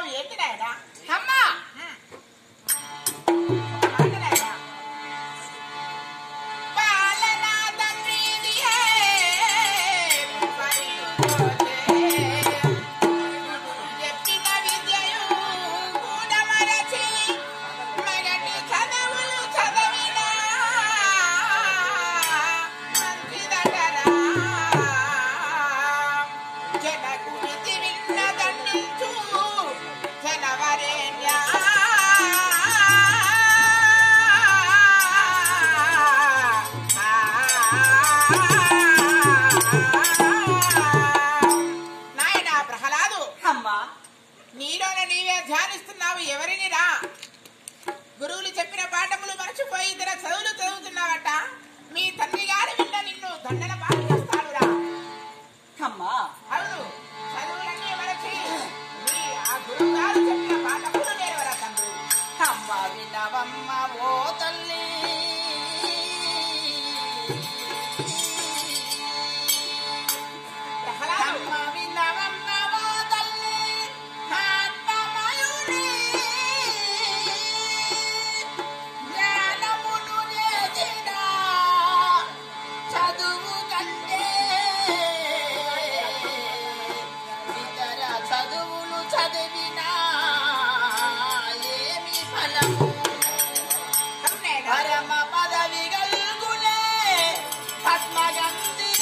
చేస్తున్నావు ఏంటి నాయనా అమ్మా మాట నాయనా. పాలనా తండ్రిదియే, పరిపోతే. చెప్పిన విద్యయు కూడమరచి, మరటి చదువులు చదివినా మంచిదటరా. జనకు విధి విన్నదన్నించు జనవరేణ్యా. నాయనా ప్రహ్లాదు అమ్మా నీలోనే నీవే ధ్యానిస్తున్నావు ఎవరిని రా గురువులు చెప్పిన పాఠములు మర్చిపోయి ఇతర చదువులు చదువుతున్నావట మీ తండ్రి గారు విన్న నిన్ను దండన పాలు చేస్తాడు రా అమ్మా అవును చదువులన్నీ మరచి మీ ఆ గురువు గారు చెప్పిన పాఠములు నేర్వరా తండ్రి అమ్మ వినవమ్మ ఓ తల్లి ప్రహ్లాదు అమ్మ వినవమ్మ ఓ తల్లి ఆత్మమయుని జ్ఞానమును చేసిన చదువు కంటే ఇతర చదువులు చదివినా ఏమి ఫలము అవునేనా? పరమ పదవి గల్గులే పద్మగంధి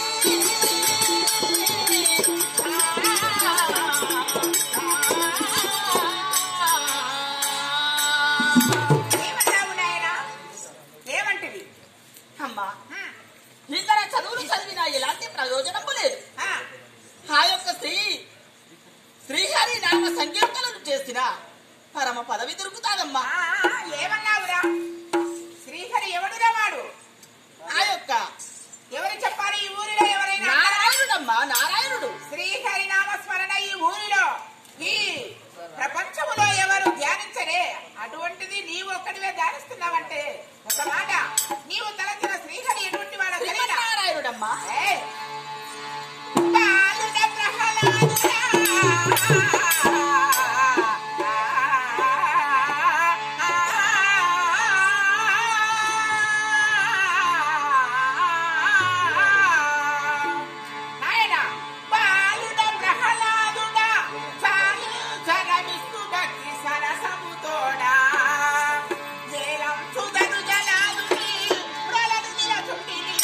ఏమన్నావు నాయనా ఏమంటివి అమ్మా హ్మ్. ఇతర చదువులు చదివినా ఎలాంటి ప్రయోజనము లేదు ఆ, ఆ యొక్క స్త్రీ శ్రీహరి నామ సంకీర్తనలు చేసిన పరమ పదవి దొరుకుతాదమ్మా ఆ, ఆ, ఏమన్నావురా శ్రీహరి ఎవడురా వాడు ఆ యొక్క ఎవరు చెప్పాలి ఈ ఊరిలో ఎవరైనా నారాయణుడమ్మా నారాయణుడు శ్రీహరి నామస్మరణ ఈ ఊరిలో ఈ ప్రపంచములో ఎవరు ధ్యానించరే అటువంటిది నీవు ఒక్కడివే ధ్యానిస్తున్నావంటే ఒక మాట నీవు తలచిన శ్రీహరి ఎటువంటి వాడో తెలియదా నారాయణుడమ్మా ఏయ్! బాలుడ ప్రహ్లాదుడా! నాయనా, బాలుడ ప్రహ్లాదుడా, చాలు జనమిస్తు భక్తి సరసముతోడా. వేలం చుదరు జలాలుని, ప్రలదు నిలచుండిని.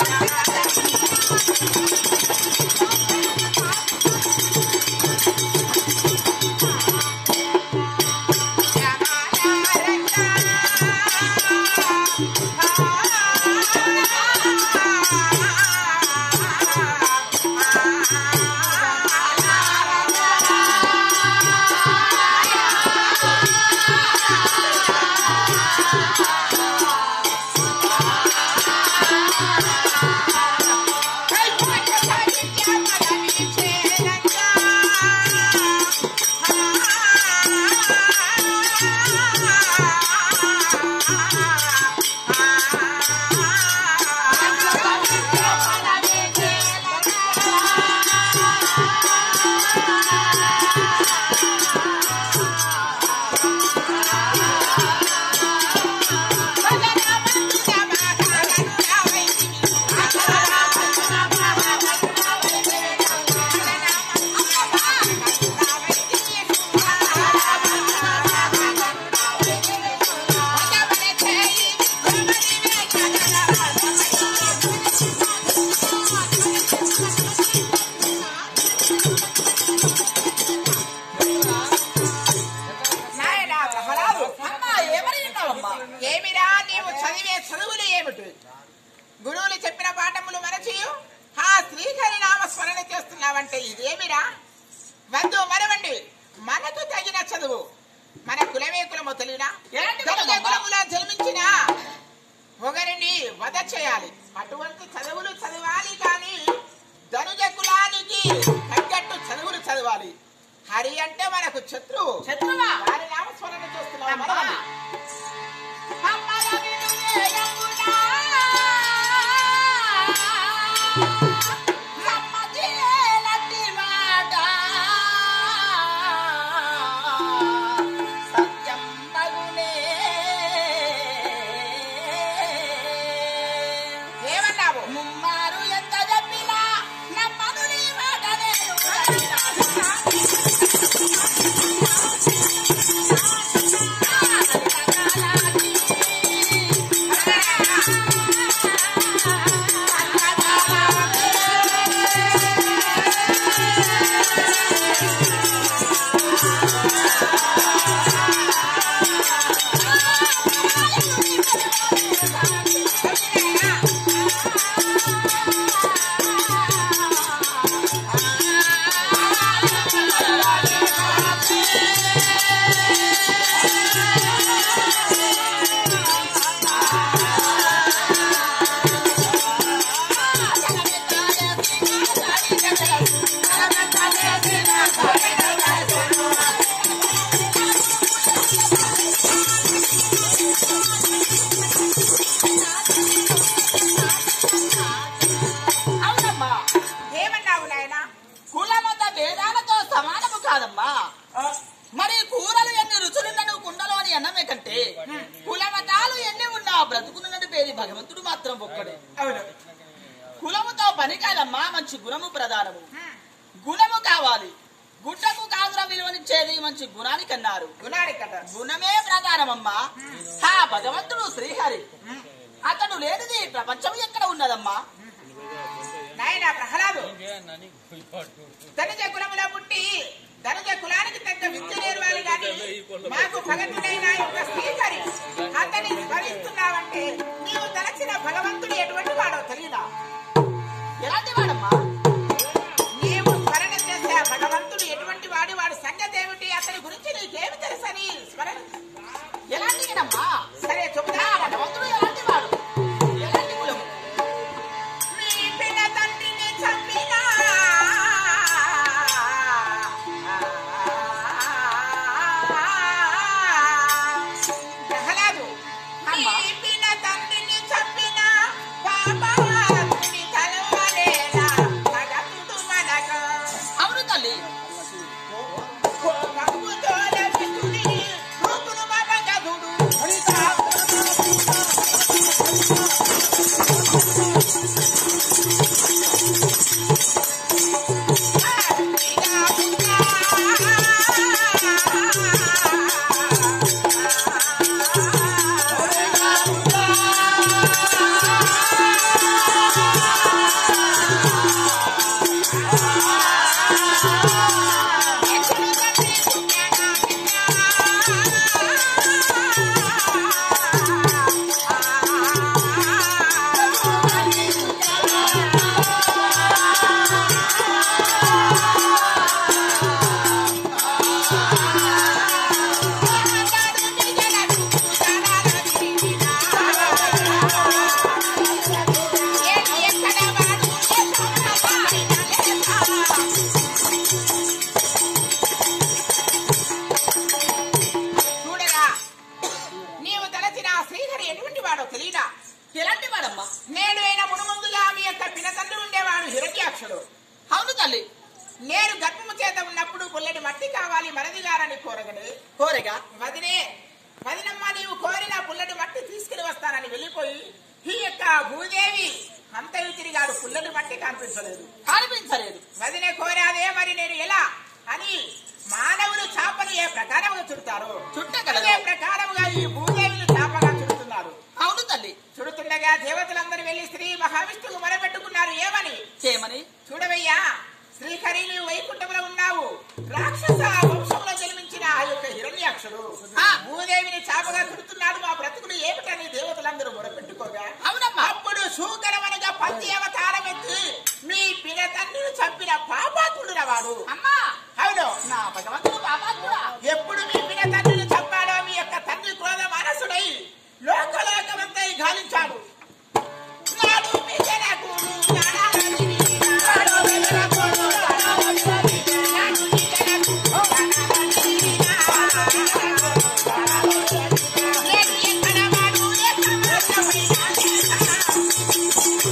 నాయనా ప్రహ్లాదు అమ్మా ఏమని విన్నావమ్మా ఏమిరా నీవు చదివే చదువులు ఏమిటి గురువులు చెప్పిన పాఠములు మరచి ఆ శ్రీహరి నామ స్మరణ చేస్తున్నావంటే ఇదేమిరా వద్దు మరవండి మనకు తగిన చదువు మన కులమే కులమో తెలియనా ఏంటి గనుక కులమమ్మా? కులములో జన్మించిన ఒకరిని వధ చేయాలి అటువంటి చదువులు చదవాలి కానీ ధనుజ కులానికి తగ్గట్టు చదువులు చదవాలి హరి అంటే మనకు శత్రువు శత్రువా వారి నామస్మరణ చేస్తున్నావు అమ్మా. మరవండి అమ్మల వినుయేయమునా. సమ్మతి లేనట్టి మాట. ఒక్కడే అవును కులముతో పని కాదమ్మా మంచి గుణము ప్రధానము హ్మ్. గుణము కావాలి గుట్టకు కాదురా విలువనిచ్చేది మంచి గుణానికి అన్నారు గుణానికి అంటారు గుణమే ప్రధానమమ్మా హా భగవంతుడు శ్రీహరి హ్మ్. అతడు లేనిది ప్రపంచం ఎక్కడ ఉన్నదమ్మా నాయన ప్రహ్లాదు ధనుజ కులములో పుట్టి ధనుజ కులానికి తగ్గ విద్య నేర్వాలి కానీ మాకు భగతుడైన యొక్క శ్రీహరి అతని స్మరిస్తున్నావంటే నీవు తలచిన భగవంతుడు ఎటువంటి వాడో తెలియదా ఎలాంటి వాడమ్మా నీవు స్మరణ చేసే ఆ భగవంతుడు ఎటువంటి వాడు వాడి సంగతి ఏమిటి అతని గురించి నీకేమి తెలుసని స్మరణ ఎలాంటిదమ్మా సరే చెబుతా భగవంతుడు ఎలాంటి వాడు ఎలాంటి కులము మీ పిల్ల తండ్రిని చంపినా ప్రహ్లాదు మీ పిల్ల తండ్రిని చంపినా పాపాత్ముని కలవలేదా భగతుడు మనకు అవును తల్లి కోపముతో లభితుని రూపును మమగదుడు చూడరా నీవు తలచిన ఆ శ్రీహరి ఎటువంటి వాడో తెలియదా ఎలాంటి వాడమ్మా నేడు అయిన మునుముందుగా మీ యొక్క పినతండ్రి ఉండేవాడు హిరణ్యాక్షుడు అవును తల్లి నేను గర్భము చేత ఉన్నప్పుడు పుల్లటి మట్టి కావాలి మరది గారని కోరగడు కోరెగా వదినే వదినమ్మ నీవు కోరిన పుల్లటి మట్టి తీసుకుని వస్తానని వెళ్ళిపోయి ఈ యొక్క భూదేవి అంతయు తిరిగాడు పుల్లటి మట్టి కనిపించలేదు కనిపించలేదు వదినే కోరాదే మరి నేను ఎలా అని మానవులు చాపలు ఏ ప్రకారముగా చుడతారో చుట్టగలరు. అదే ప్రకారముగా ఈ భూదేవిని చాపగా చుడుతున్నారు అవును తల్లి చుడుతుండగా దేవతలందరూ వెళ్లి శ్రీ మహావిష్ణువు మొరపెట్టుకున్నారు ఏమని చేయమని చూడవయ్యా శ్రీహరి నీవు వైకుంఠంలో ఉన్నావు రాక్షస వంశంలో జన్మించిన ఆ యొక్క హిరణ్యాక్షుడు ఆ. భూదేవిని చాపగా చుడుతున్నాడు మా బ్రతుకులు ఏమిటని దేవతలందరూ మొరపెట్టుకోగా అవునమ్మా అప్పుడు శూకరమనగా పంది అవతారం ఎత్తి మీ పిన తండ్రిని చంపిన పాపాత్ముడు వాడు అమ్మా అవును నా భగవంతుడు పాపాత్ముడా ఎప్పుడు మీ పిన తండ్రిని చంపాడో మీ యొక్క తండ్రి క్రోధ మానసుడై లోకలోకమంతా గాలించాడు నాడు బిడ్డలకు నాడాలని నాడు బిడ్డలకు నాడాలని నాడు బిడ్డలకు నాడాలని నేను ఎక్కడ వాడు ఎక్కడ వాడు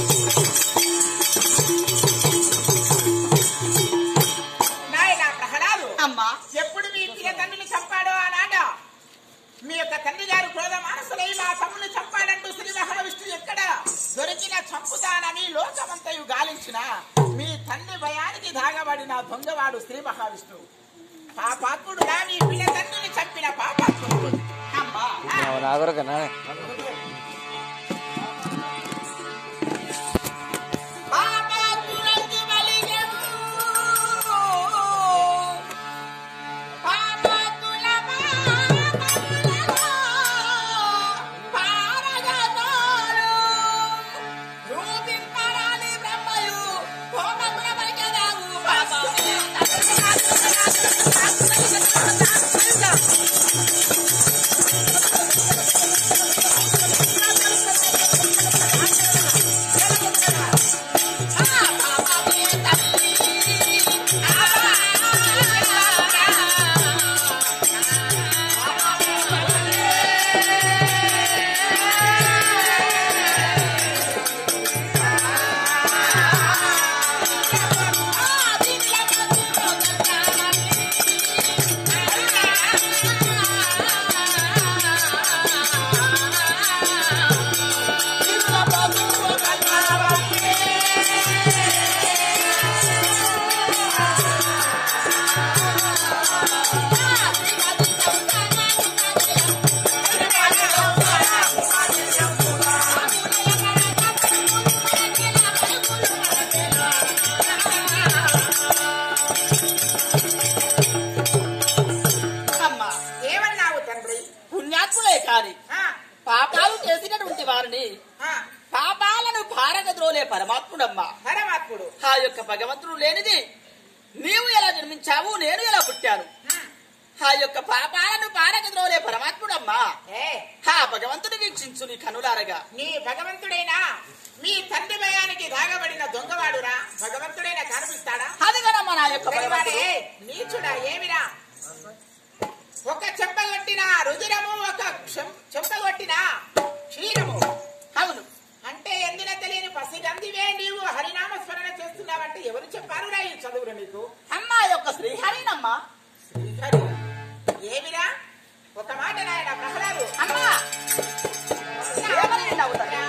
నాయన ప్రహ్లాదు అమ్మా ఎప్పుడు మీ పిల్ల తండ్రిని చంపాడో ఆనాట మీ యొక్క తండ్రి గారు క్రోధ మానసులై మా తమ్ముని చంపాడంటూ శ్రీ మహావిష్ణువు ఎక్కడ దొరికిన చంపుతానని లోకమంతయు గాలించిన మీ తండ్రి భయానికి దాగబడిన దొంగవాడు శ్రీ మహావిష్ణువు పాపాత్ముడు నా మీ పిల్ల తండ్రిని చంపిన పాపాత్ముడు అమ్మా నాగరకనా పాపాత్ములకు బలిగెము. పాపాత్ముల పాపములను పారగదోరు. రూపింపరాని బ్రహ్మయు కోపముల పలికెదావు పాపముల భగవంతుడు లేనిది నీవు ఎలా జన్మించావు నేను ఎలా పుట్టాను ఆ యొక్క పాపాలను పారకద్రోలే పరమాత్ముడమ్మా ఏ ఆ భగవంతుడు వీక్షించు నీ కనులారగా నీ భగవంతుడైనా మీ తండ్రి భయానికి దాగబడిన దొంగవాడురా భగవంతుడైనా కనిపిస్తాడా అది కదమ్మా నా యొక్క దొంగవాడే భగవంతుడు నీచుడా ఏమిరా ఒక చెంపగొట్టిన రుధిరము ఒక క్షం- చెంపగొట్టిన క్షీరము అవును అంటే ఎందున తెలియని పసిగందివే నీవు హరినామ స్మరణ చేస్తున్నావంటే ఎవరు చెప్పారు రా ఈ చదువులు నీకు అమ్మా యొక్క శ్రీహరినమ్మా శ్రీహరి ఏమిరా ఒక మాట నాయన ప్రహ్లాదు అమ్మా ఎవరిని నవ్వుతారు?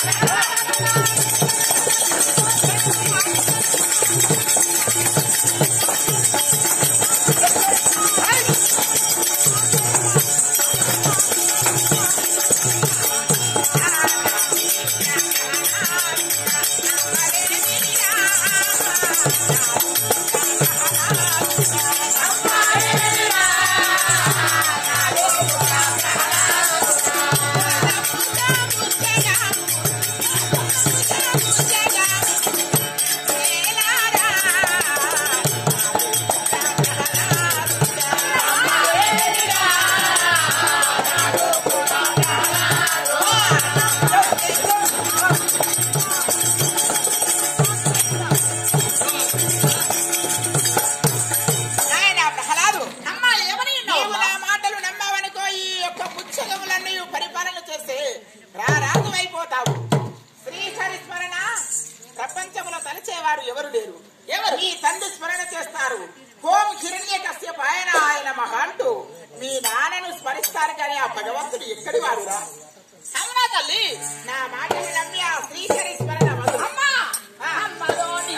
నాయన ప్రహ్లాదు అమ్మా ఎవరిని నీవు నవ్వమ్మా? నా మాటలు నమ్మావనుకో ఈ యొక్క పుచ్చగములన్నీ పరిపాలన చేస్తే రారాజు అయిపోతావు శ్రీహరి స్మరణ ప్రపంచంలో తలచేవారు ఎవరు లేరు ఎవరు? మీ తండ్రి స్మరణ చేస్తారు హోం హిరణ్య కశ్యప ఆయన ఆయన మహా అంటూ మీ నాన్నను స్మరిస్తారు కానీ ఆ భగవంతుడు ఎక్కడి వాడురా అవునా తల్లి నా మాటలు నమ్మి ఆ శ్రీహరి స్మరణ వదులు. అమ్మా ఆ. అమ్మలోని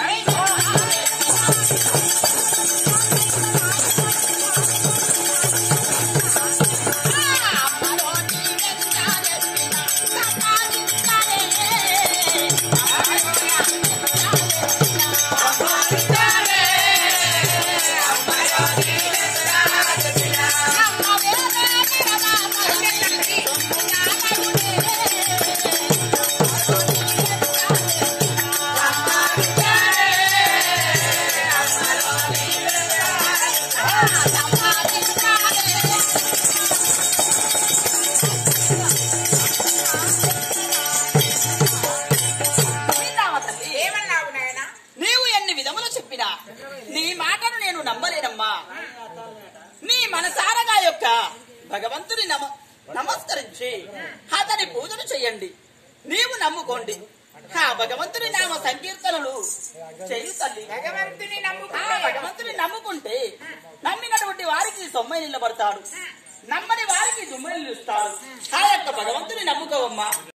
విన్నావా తల్లి? ఏమన్నావు నాయన నీవు ఎన్ని విధములు చెప్పినా నీ మాటను నేను నమ్మలేనమ్మా నీ మనసారగా యొక్క భగవంతుని నమ నమస్కరించి అతని పూజలు చేయండి నీవు నమ్ముకోండి ఆ భగవంతుని నామ సంకీర్తనలు చేయు తల్లి భగవంతుని ఆ నమ్ముకుంటే భగవంతుని నమ్ముకుంటే నమ్మినటువంటి వారికి సొమ్మై నిలబడతాడు నమ్మని వారికి దుమ్మని నిలుస్తాడు ఆ యొక్క భగవంతుని నమ్ముకోవమ్మా